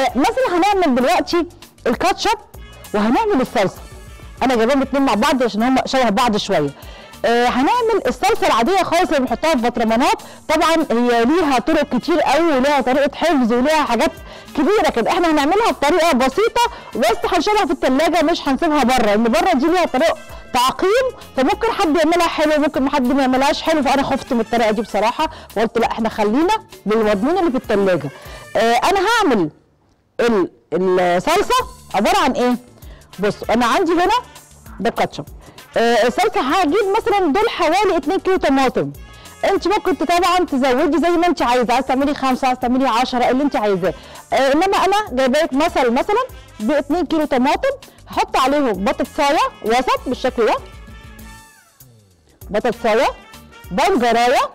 آه مثلا هنعمل دلوقتي الكاتشب وهنعمل الصلصه انا جايباهم الاثنين مع بعض عشان هم شبه بعض شويه آه هنعمل الصلصه العاديه خالص اللي بنحطها في برطمانات طبعا هي ليها طرق كتير قوي وليها طريقه حفظ وليها حاجات كبيره كده احنا هنعملها بطريقه بسيطه بس هنشيلها في الثلاجه مش هنسيبها بره لان بره دي ليها طريقه تعقيم فممكن حد يعملها حلو ممكن حد ما يعملهاش حلو فانا خفت من الطريقه دي بصراحه فقلت لا احنا خلينا بالمضمون اللي في الثلاجه آه انا هعمل ال- الصلصه عباره عن ايه بص انا عندي هنا ده الكاتشب آه الصلصه هجيب مثلا دول حوالي 2 كيلو طماطم انت ممكن ت- طبعا تزودي زي ما انت عايزه عايزه تعملي خمسه عايزه تعملي 10 اللي انت عايزاه آه انما انا جايبه لك مثلا مثلا ب 2 كيلو طماطم هحط عليهم بطاطسايه وسط بالشكل ده بطاطسايه بنجرايه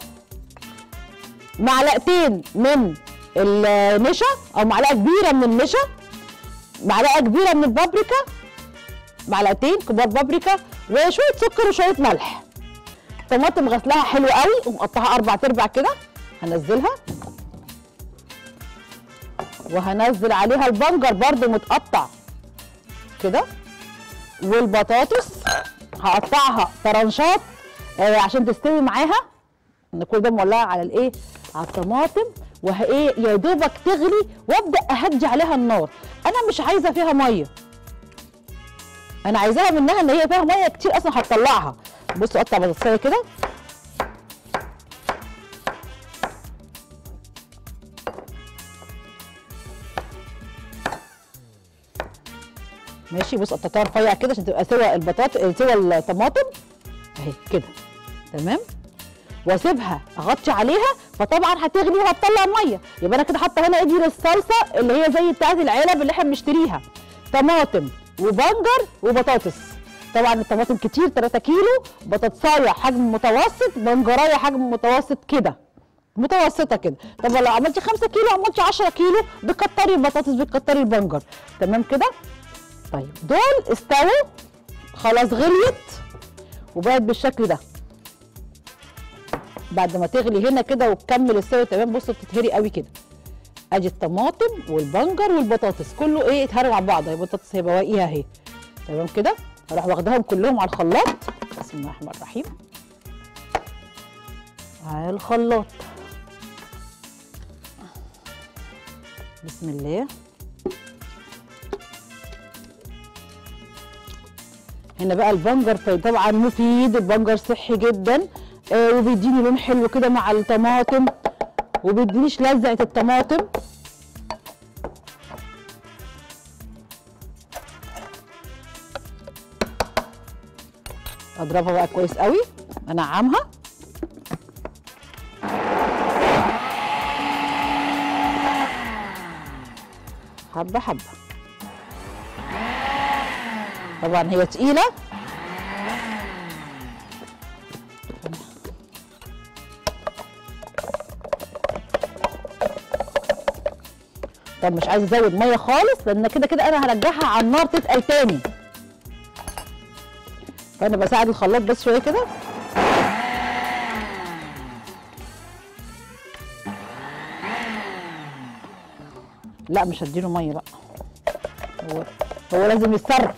معلقتين من النشا او معلقه كبيره من النشا معلقه كبيره من البابريكا معلقتين كبار بابريكا وشويه سكر وشويه ملح طماطم غسلها حلو قوي ومقطعها اربع ارباع كده هنزلها وهنزل عليها البنجر برده متقطع كده والبطاطس هقطعها طرنشات آه عشان تستوي معاها ان كل ده مولعه على الايه على الطماطم وايه يا دوبك تغلي وابدا اهدي عليها النار انا مش عايزه فيها ميه انا عايزاها منها ان هي فيها ميه كتير اصلا هتطلعها بصوا قطع بطاطسيه كده ماشي بص قطعتها رفيع كده عشان تبقى سوى البطاطس سوى الطماطم اهي كده تمام واسيبها اغطي عليها فطبعا هتغلي وهتطلع ميه يبقى انا كده حاطه هنا ايدي للصلصه اللي هي زي بتاعت العلب اللي احنا بنشتريها طماطم وبنجر وبطاطس طبعا الطماطم كتير 3 كيلو بطاطسايه حجم متوسط بنجرايه حجم متوسط كده متوسطه كده طب لو عملتي 5 كيلو عملتي 10 كيلو بتكتري البطاطس بتكتري البنجر تمام كده طيب دول استووا خلاص غليت وبقت بالشكل ده بعد ما تغلي هنا كده وتكمل السوا تمام بصوا بتتهري قوي كده ادي الطماطم والبنجر والبطاطس كله ايه اتهرى مع بعض اهي البطاطس هي بواقيها اهي تمام كده هروح واخداهم كلهم على الخلاط بسم الله الرحمن الرحيم على الخلاط بسم الله هنا بقى البنجر طبعا مفيد البنجر صحي جدا آه وبيديني لون حلو كده مع الطماطم وبيدينيش لزقه الطماطم اضربها بقى كويس قوي انعمها حبه حبه طبعا هي تقيله طب مش عايزه ازود ميه خالص لان كده كده انا هرجعها على النار تتقل تاني فانا بساعد الخلاط بس شويه كده لا مش هديله ميه بقى هو هو لازم يتصرف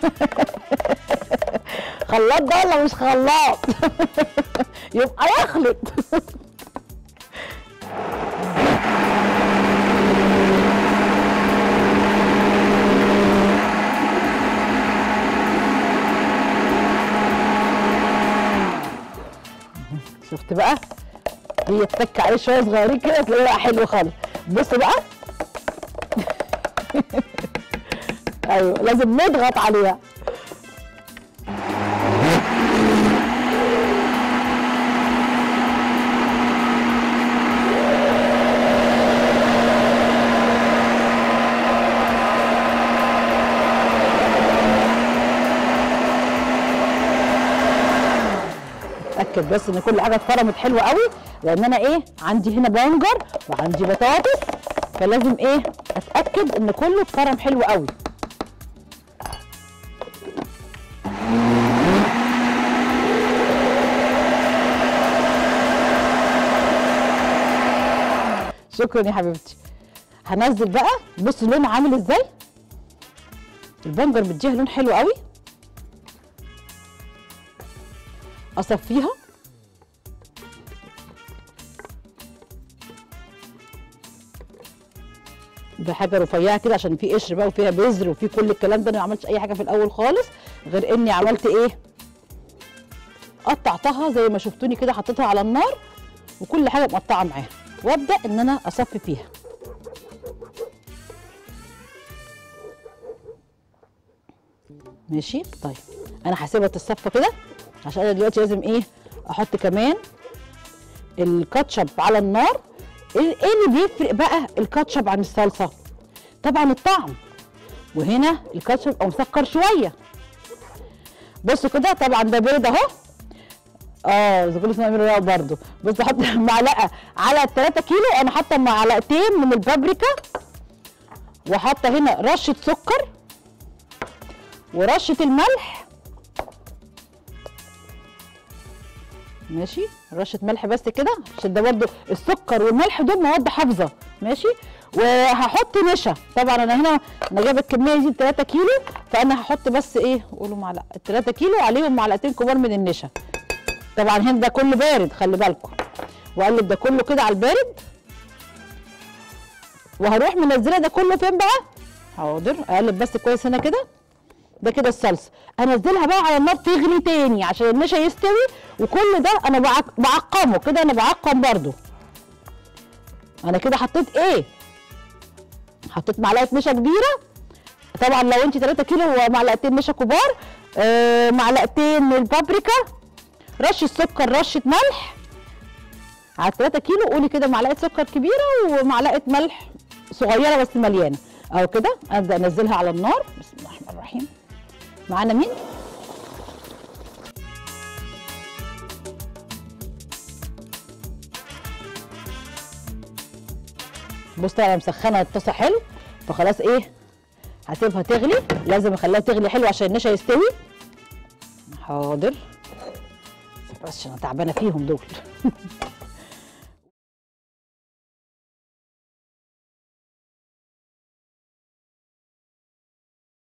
خلاط ده ولا مش خلاط يبقى يخلط شفت بقى هي تتك عليه شويه صغيرين كده تلاقيه بقى حلو خالص بص بقى ايوه لازم نضغط عليها اتاكد بس ان كل حاجه اتفرمت حلوه قوي لان انا ايه عندي هنا بنجر وعندي بطاطس فلازم ايه اتاكد ان كله اتفرم حلو قوي شكرا يا حبيبتي هنزل بقى بص لونه عامل ازاي البنجر بيديها لون حلو قوي اصفيها بحاجه رفيعه كده عشان في قشر بقى وفيها بذر وفي كل الكلام ده انا ما عملتش اي حاجه في الاول خالص غير اني عملت ايه قطعتها زي ما شفتوني كده حطيتها على النار وكل حاجه مقطعه معاها وابدا ان انا اصفي فيها ماشي طيب انا هسيبها تتصفى كده عشان انا دلوقتي لازم ايه احط كمان الكاتشب على النار ايه إيه اللي بيفرق بقى الكاتشب عن الصلصه طبعا الطعم وهنا الكاتشب او مسكر شويه بصوا كده طبعا ده بيض اهو اه اذا كل اسمها بيض برضه بص احط معلقه على 3 كيلو انا حاطه معلقتين من البابريكا وحاطه هنا رشه سكر ورشه الملح ماشي رشه ملح بس كده عشان ده برده السكر والملح دول مواد حافظه ماشي وهحط نشا طبعا انا هنا انا جايبه الكميه دي 3 كيلو فانا هحط بس ايه قولوا معلقه 3 كيلو عليهم معلقتين كبار من النشا طبعا هنا ده كله بارد خلي بالكم واقلب ده كله كده على البارد وهروح منزله ده كله فين بقى حاضر اقلب بس كويس هنا كده ده كده الصلصه انزلها بقى على النار تغلي تاني عشان النشا يستوي وكل ده انا بعق- بعقمه كده انا بعقم برده انا كده حطيت ايه حطيت معلقه نشا كبيره طبعا لو انت 3 كيلو ومعلقتين نشا كبار آه معلقتين من البابريكا رشه سكر رشه ملح على 3 كيلو قولي كده معلقه سكر كبيره ومعلقه ملح صغيره بس مليانه اهو كده ابدا انزلها على النار بسم الله الرحمن الرحيم معانا مين بص طبعا أنا مسخنه الطاسه حلو فخلاص ايه هسيبها تغلي لازم اخليها تغلي حلو عشان النشا يستوي حاضر بس عشان انا تعبانه فيهم دول